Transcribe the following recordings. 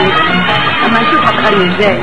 طيب اما نشوف هتغني ازاي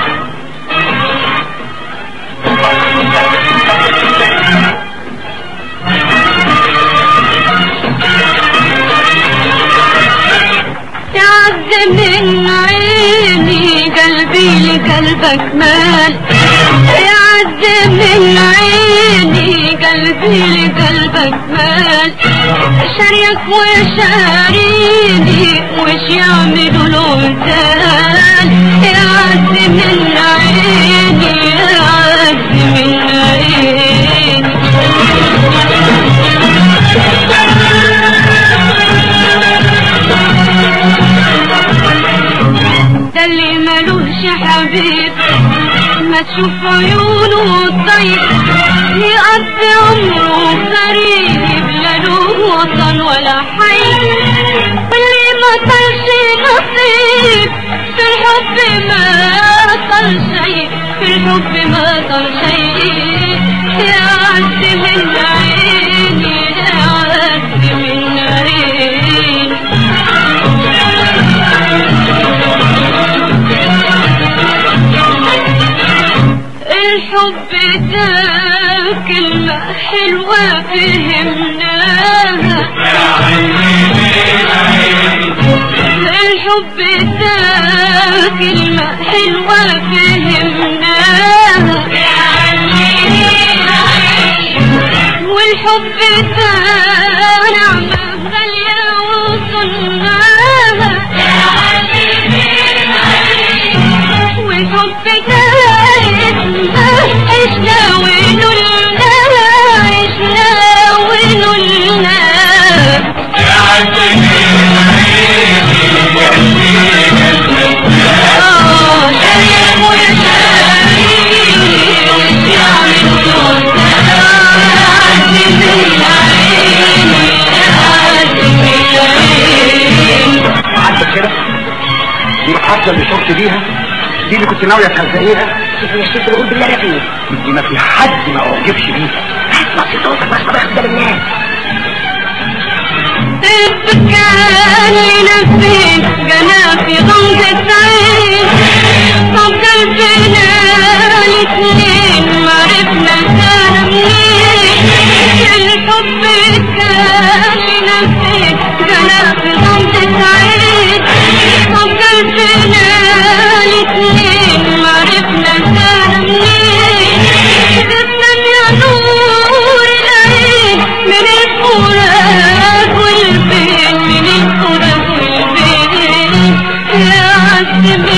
تعز من عيني قلبي لقلبك مال يعز من عيني قلبي لقلبك مال شريك وشاريني وش يعملوا الوزان يعز من عيني يعز من عيني ده اللي ملوش حبيب ما تشوف عيونه الطيب يقضي عمره غريب لا له وطن ولا حي واللي ما طلش نصيب في الحب ما طل شيء في الحب ما طل شيء يا عز من عيني يا عز من عيني الحب ده كلمة حلوة فهمناها الحب ده كلمة حلوة فهمناها والحب ده نعمة غالية وصناها والحب ده عشنا ونلنا عشنا ونلنا آه شريك وشريك وشعب عدت كده دي الحفله اللي شفت بيها دي اللي كنت ناويه تهزقيها شوف يا شيخ بقول بالله يا فيه دي ما في حد ما اعجبش بيها ما في صوتك بس باخد بالله كان لنفسي جنى في غمضة عين طب قلبنا الاتنين ما عرفنا كان منين الحب كان لنفسي جنى في غمضة عين طب قلبنا الاتنين ما عرفنا كان منين تسلم يا نور العين من الفراق والبين من الفراق والبين يا عزم